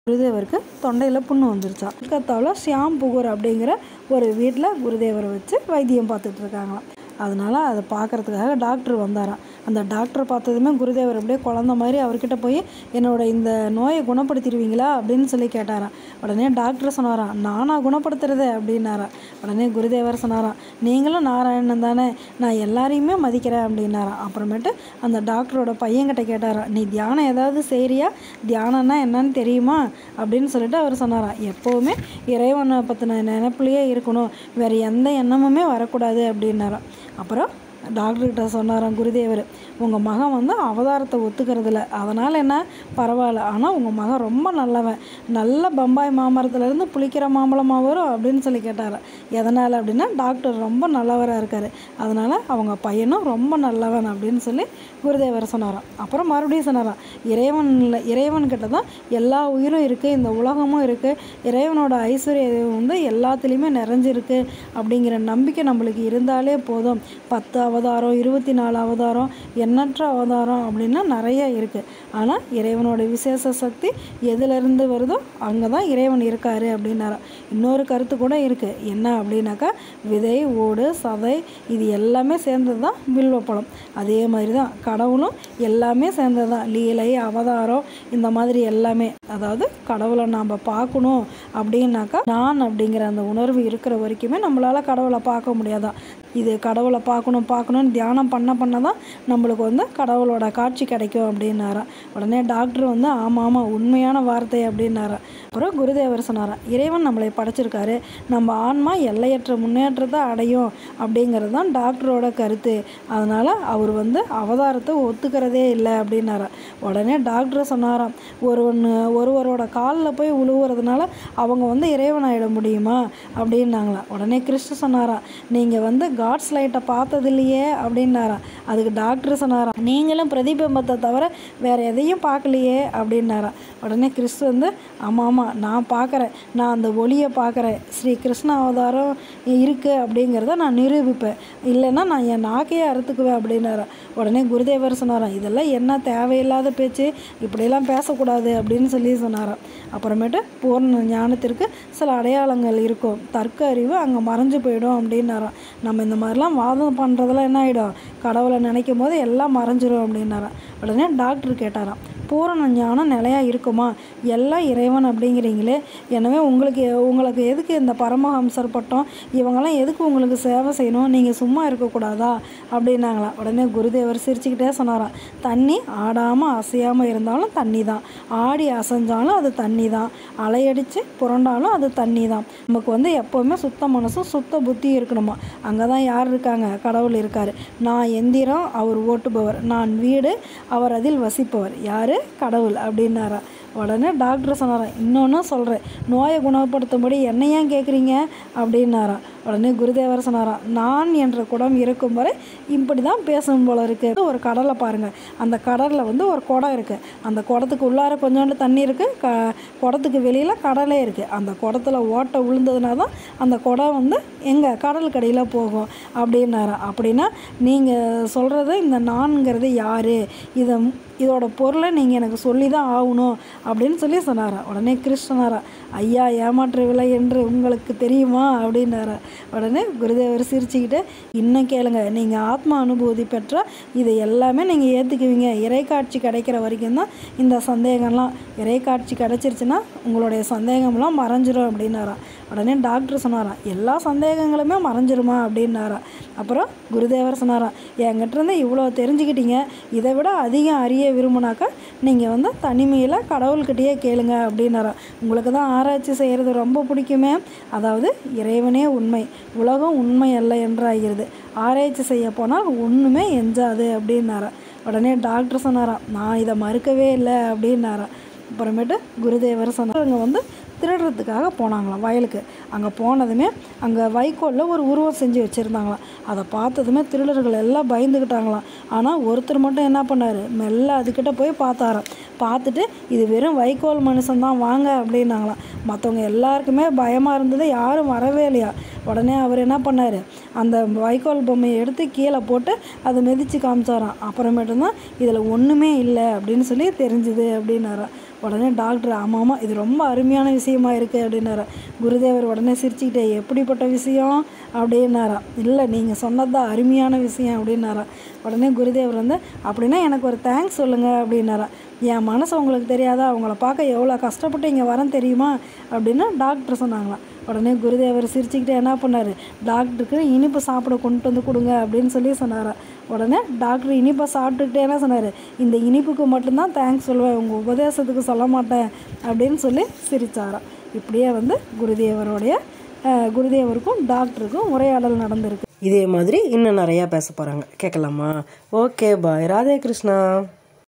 குருதேவருக்கு தொண்டையில் புண்ணு வந்துருச்சாம் கல்கத்தாவில் ஷியாம் புகூர் அப்படிங்கிற ஒரு வீட்டில் குருதேவரை வச்சு வைத்தியம் பார்த்துட்டு இருக்காங்களாம் அதனால அதை பார்க்கறதுக்காக டாக்டர் வந்தாராம் அந்த டாக்டர் பார்த்ததுமே குருதேவர் அப்படியே குழந்த மாதிரி அவர்கிட்ட போய் என்னோட இந்த நோயை குணப்படுத்திடுவீங்களா அப்படின்னு சொல்லி கேட்டாராம் உடனே டாக்டர் சொன்னாராம் நானா குணப்படுத்துறது அப்படின்னாராம் உடனே குருதேவர் சொன்னாராம் நீங்களும் நாராயணன் தானே நான் எல்லாரையுமே மதிக்கிறேன் அப்படின்னாராம் அப்புறமேட்டு அந்த டாக்டரோட பையன்கிட்ட கேட்டாராம் நீ தியானம் ஏதாவது செய்கிறியா தியானம்னா என்னன்னு தெரியுமா அப்படின்னு சொல்லிட்டு அவர் சொன்னாராம் எப்போவுமே இறைவனை பற்றின நினைப்புலையே இருக்கணும் வேறு எந்த எண்ணமுமே வரக்கூடாது அப்படின்னாராம் அப்புறம் டாக்டர்கிட்ட சொன்னாராம் குருதேவர் உங்கள் மகன் வந்து அவதாரத்தை ஒத்துக்கிறதில்ல அதனால் என்ன பரவாயில்ல ஆனால் உங்கள் மகன் ரொம்ப நல்லவன் நல்ல பம்பாய் மாமரத்துலேருந்து புளிக்கிற மாம்பழமாக வரும் அப்படின்னு சொல்லி கேட்டார் எதனால் அப்படின்னா டாக்டர் ரொம்ப நல்லவராக இருக்கார் அதனால் அவங்க பையனும் ரொம்ப நல்லவன் அப்படின்னு சொல்லி குருதேவர் சொன்னாராம் அப்புறம் மறுபடியும் சொன்னாராம் இறைவன் இறைவன்கிட்ட தான் எல்லா உயிரும் இருக்குது இந்த உலகமும் இருக்குது இறைவனோட ஐஸ்வர்யம் வந்து எல்லாத்துலேயுமே நிறைஞ்சிருக்கு அப்படிங்கிற நம்பிக்கை நம்மளுக்கு இருந்தாலே போதும் பத்து அவதாரம் இருபத்தி நாலு அவதாரம் எண்ணற்ற அவதாரம் அப்படின்னா நிறைய இருக்குது ஆனால் இறைவனோட விசேஷ சக்தி எதுலேருந்து வருதோ அங்கே தான் இறைவன் இருக்காரு அப்படின்னாராம் இன்னொரு கருத்து கூட இருக்குது என்ன அப்படின்னாக்கா விதை ஓடு சதை இது எல்லாமே சேர்ந்தது தான் வில்வப்பழம் அதே மாதிரி தான் கடவுளும் எல்லாமே சேர்ந்தது தான் லீலை அவதாரம் இந்த மாதிரி எல்லாமே அதாவது கடவுளை நாம் பார்க்கணும் அப்படின்னாக்கா நான் அப்படிங்கிற அந்த உணர்வு இருக்கிற வரைக்குமே நம்மளால் கடவுளை பார்க்க முடியாதான் இது கடவுளை பார்க்கணும் பார்க்கணும்னு தியானம் பண்ண பண்ண தான் நம்மளுக்கு வந்து கடவுளோட காட்சி கிடைக்கும் அப்படின்னாராம் உடனே டாக்டர் வந்து ஆமாம் ஆமாம் உண்மையான வார்த்தை அப்படின்னாராம் அப்புறம் குருதேவர் சொன்னாராம் இறைவன் நம்மளை படைச்சிருக்காரு நம்ம ஆன்மா எல்லையற்ற முன்னேற்றத்தை அடையும் அப்படிங்கிறது தான் டாக்டரோட கருத்து அதனால் அவர் வந்து அவதாரத்தை ஒத்துக்கிறதே இல்லை அப்படின்னாராம் உடனே டாக்டர் சொன்னாராம் ஒருவன் ஒருவரோட காலில் போய் உழுவுறதுனால அவங்க வந்து இறைவன் ஆகிட முடியுமா அப்படின்னாங்களாம் உடனே கிறிஸ்து சொன்னாராம் நீங்கள் வந்து காட்ஸ் லைட்டை பார்த்தது இல்லையே அப்படின்னாராம் அதுக்கு டாக்டர் சொன்னாராம் நீங்களும் பிரதிபிம்பத்தை தவிர வேறு எதையும் பார்க்கலையே அப்படின்னாராம் உடனே கிறிஸ்து வந்து ஆமாம் ஆமாம் நான் பார்க்குறேன் நான் அந்த ஒளியை பார்க்குறேன் ஸ்ரீ கிருஷ்ண அவதாரம் இருக்குது அப்படிங்கிறத நான் நிரூபிப்பேன் இல்லைன்னா நான் என் நாக்கையே அறுத்துக்குவேன் அப்படின்னாராம் உடனே குருதேவர் சொன்னாராம் இதெல்லாம் என்ன தேவையில்லாத பேச்சு இப்படியெல்லாம் பேசக்கூடாது அப்படின்னு சொல்லி சொன்னாராம் அப்புறமேட்டு பூர்ண ஞானத்திற்கு சில அடையாளங்கள் இருக்கும் தர்க்க அறிவு அங்கே மறைஞ்சு போயிடும் அப்படின்னாராம் நம்ம இந்த மாதிரிலாம் வாதம் பண்ணுறதெல்லாம் என்ன ஆகிடும் கடவுளை நினைக்கும் போது எல்லாம் மறைஞ்சிரும் அப்படின்னாராம் உடனே டாக்டர் கேட்டாராம் பூரண ஞானம் நிலையாக இருக்குமா எல்லாம் இறைவன் அப்படிங்கிறீங்களே எனவே உங்களுக்கு உங்களுக்கு எதுக்கு இந்த பரமஹம்சர் பட்டம் இவங்கெல்லாம் எதுக்கு உங்களுக்கு சேவை செய்யணும் நீங்கள் சும்மா இருக்கக்கூடாதா அப்படின்னாங்களாம் உடனே குருதேவர் சிரிச்சுக்கிட்டே சொன்னாராம் தண்ணி ஆடாமல் அசையாமல் இருந்தாலும் தண்ணி தான் ஆடி அசைஞ்சாலும் அது தண்ணி தான் அலையடித்து புரண்டாலும் அது தண்ணி தான் நமக்கு வந்து எப்போவுமே சுத்த மனசும் சுத்த புத்தி இருக்கணுமா அங்கே தான் யார் இருக்காங்க கடவுள் இருக்கார் நான் எந்திரம் அவர் ஓட்டுபவர் நான் வீடு அவர் அதில் வசிப்பவர் யார் கடவுள் அப்படின்னாரா உடனே டாக்டர் சொன்னாராம் இன்னொன்று சொல்கிறேன் நோயை குணப்படுத்தும்படி என்ன ஏன் கேட்குறீங்க அப்படின்னாராம் உடனே குருதேவர் சொன்னாராம் நான் என்ற குடம் இருக்கும் வரை இப்படி தான் பேசணும் போல இருக்குது ஒரு கடலை பாருங்கள் அந்த கடலில் வந்து ஒரு குடம் இருக்குது அந்த குடத்துக்கு உள்ளார கொஞ்சோண்டு தண்ணி இருக்குது க குடத்துக்கு வெளியில் கடலே இருக்குது அந்த குடத்துல ஓட்டை விழுந்ததுனா தான் அந்த குடம் வந்து எங்கே கடல் கடையில் போகும் அப்படின்னாராம் அப்படின்னா நீங்கள் சொல்கிறது இந்த நான்கிறது யார் இதை இதோட பொருளை நீங்கள் எனக்கு சொல்லி தான் ஆகணும் அப்படின்னு சொல்லி சொன்னாராம் உடனே கிருஷ்ணனாரா ஐயா ஏமாற்றவில்லை என்று உங்களுக்கு தெரியுமா அப்படின்னாரா உடனே குருதேவர் சிரிச்சுக்கிட்டு இன்னும் கேளுங்க நீங்கள் ஆத்மா அனுபூதி பெற்றால் இதை எல்லாமே நீங்கள் ஏற்றுக்குவீங்க இறைக்காட்சி கிடைக்கிற வரைக்கும் தான் இந்த சந்தேகம்லாம் இறைக்காட்சி கிடச்சிருச்சுன்னா உங்களுடைய சந்தேகம்லாம் மறைஞ்சிரும் அப்படின்னாராம் உடனே டாக்டர் சொன்னாராம் எல்லா சந்தேகங்களுமே மறைஞ்சிருமா அப்படின்னாராம் அப்புறம் குருதேவர் சொன்னாராம் என்கிட்டருந்து இவ்வளோ தெரிஞ்சுக்கிட்டீங்க இதை விட அதிகம் அறிய விரும்பினாக்கா நீங்கள் வந்து தனிமையில் கடவுள்கிட்டயே கேளுங்க அப்படின்னாராம் உங்களுக்கு தான் ஆராய்ச்சி செய்கிறது ரொம்ப பிடிக்குமே அதாவது இறைவனே உண்மை உலகம் உண்மை அல்ல என்றாகிறது ஆராய்ச்சி செய்ய போனால் ஒன்றுமே எஞ்சாது அப்படின்னாராம் உடனே டாக்டர் சொன்னாராம் நான் இதை மறுக்கவே இல்லை அப்படின்னாராம் அப்புறமேட்டு குருதேவர் சொன்னார் இங்கே வந்து திருடுறதுக்காக போனாங்களாம் வயலுக்கு அங்கே போனதுமே அங்கே வைக்கோலில் ஒரு உருவம் செஞ்சு வச்சுருந்தாங்களாம் அதை பார்த்ததுமே திருடர்கள் எல்லாம் பயந்துக்கிட்டாங்களாம் ஆனால் ஒருத்தர் மட்டும் என்ன பண்ணார் மெல்ல அதுக்கிட்ட போய் பார்த்தாராம் பார்த்துட்டு இது வெறும் வைக்கோல் மனுஷன்தான் வாங்க அப்படின்னாங்களாம் மற்றவங்க எல்லாருக்குமே பயமாக இருந்தது யாரும் வரவே இல்லையா உடனே அவர் என்ன பண்ணார் அந்த வைக்கோல் பொம்மையை எடுத்து கீழே போட்டு அதை மிதித்து காமிச்சாராம் அப்புறமேட்டு தான் இதில் ஒன்றுமே இல்லை அப்படின்னு சொல்லி தெரிஞ்சுது அப்படின்னாராம் உடனே டாக்டர் ஆமாம் ஆமாம் இது ரொம்ப அருமையான விஷயமா இருக்குது அப்படின்னாரா குருதேவர் உடனே சிரிச்சுக்கிட்டே எப்படிப்பட்ட விஷயம் அப்படின்னாராம் இல்லை நீங்கள் சொன்னது தான் அருமையான விஷயம் அப்படின்னாரா உடனே குருதேவர் வந்து அப்படின்னா எனக்கு ஒரு தேங்க்ஸ் சொல்லுங்கள் அப்படின்னாரா என் மனசு உங்களுக்கு தெரியாதா அவங்கள பார்க்க எவ்வளோ கஷ்டப்பட்டு இங்கே வரேன் தெரியுமா அப்படின்னு டாக்டர் சொன்னாங்களாம் உடனே குருதேவர் சிரிச்சுக்கிட்டே என்ன பண்ணார் டாக்டருக்கு இனிப்பு சாப்பிட கொண்டு வந்து கொடுங்க அப்படின்னு சொல்லி சொன்னாராம் உடனே டாக்டர் இனிப்பை சாப்பிட்டுக்கிட்டே என்ன சொன்னார் இந்த இனிப்புக்கு மட்டும்தான் தேங்க்ஸ் சொல்லுவேன் உங்கள் உபதேசத்துக்கு சொல்ல மாட்டேன் அப்படின்னு சொல்லி சிரிச்சாராம் இப்படியே வந்து குருதேவருடைய அஹ், குருதேவருக்கும் டாக்டருக்கும் உரையாடல் நடந்திருக்கு இதே மாதிரி இன்னும் நிறையா பேச போகிறாங்க கேட்கலாமா ஓகே பாய் ராதே கிருஷ்ணா